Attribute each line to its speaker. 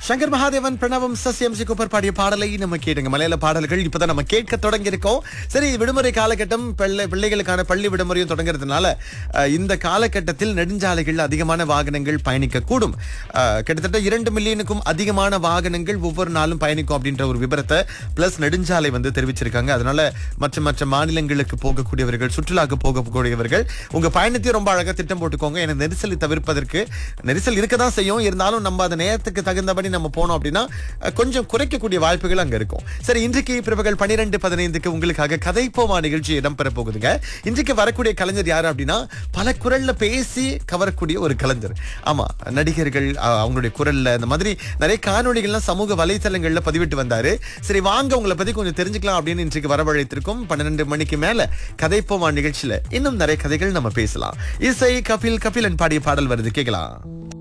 Speaker 1: சங்கர் மகாதேவன் பிரணவம் சசியம் சிகுப்பர் பாடிய பாடலை நம்ம கேட்டுங்க மலையாள பாடல்கள் இப்பதான் நம்ம கேட்க தொடங்கி இருக்கோம் சரி விடுமுறை காலகட்டம் பிள்ளை பிள்ளைகளுக்கான பள்ளி விடுமுறையும் தொடங்குறதுனால அஹ், இந்த காலகட்டத்தில் நெடுஞ்சாலைகள் அதிகமான வாகனங்கள் பயணிக்க கூடும் அஹ், கிட்டத்தட்ட இரண்டு மில்லியனுக்கும் அதிகமான வாகனங்கள் ஒவ்வொரு நாளும் பயணிக்கும் அப்படின்ற ஒரு விபரத்தை பிளஸ் நெடுஞ்சாலை வந்து தெரிவிச்சிருக்காங்க அதனால மற்ற மற்ற மாநிலங்களுக்கு போகக்கூடியவர்கள் சுற்றுலாக்கு போகக்கூடியவர்கள் உங்க பயணத்தையும் ரொம்ப அழகா திட்டம் போட்டுக்கோங்க ஏன்னா நெரிசலை தவிர்ப்பதற்கு நெரிசல் இருக்க தான் செய்யும் இருந்தாலும் நம்ம அந்த நேரத்துக்கு தகுந்தபடி நம்ம போனோம் அப்படின்னா அஹ், கொஞ்சம் குறைக்கக்கூடிய வாய்ப்புகள் அங்க இருக்கும் சரி இன்றைக்கு பிற்பகல் பன்னிரெண்டு பதினைந்துக்கு உங்களுக்காக கதைப்போமா நிகழ்ச்சி இடம்பெற போகுதுங்க இன்றைக்கு வரக்கூடிய கலைஞர் யாரு அப்படின்னா பல குரல்ல பேசி கவரக்கூடிய ஒரு கலைஞர் ஆமா நடிகர்கள் அஹ், அவங்களுடைய குரல்ல இந்த மாதிரி நிறைய காணொளிகள்லாம் சமூக வலைத்தளங்கள்ல பதிவிட்டு வந்தாரு சரி வாங்க உங்களை பத்தி கொஞ்சம் தெரிஞ்சுக்கலாம் அப்படின்னு இன்றைக்கு வரவழைத்திருக்கோம் பன்னிரெண்டு மணிக்கு மேல கதைப்போமா நிகழ்ச்சியில இன்னும் நிறைய கதைகள் நம்ம பேசலாம் இசை கபில் கபிலன் பாடிய பாடல் வருது கேட்கலாம்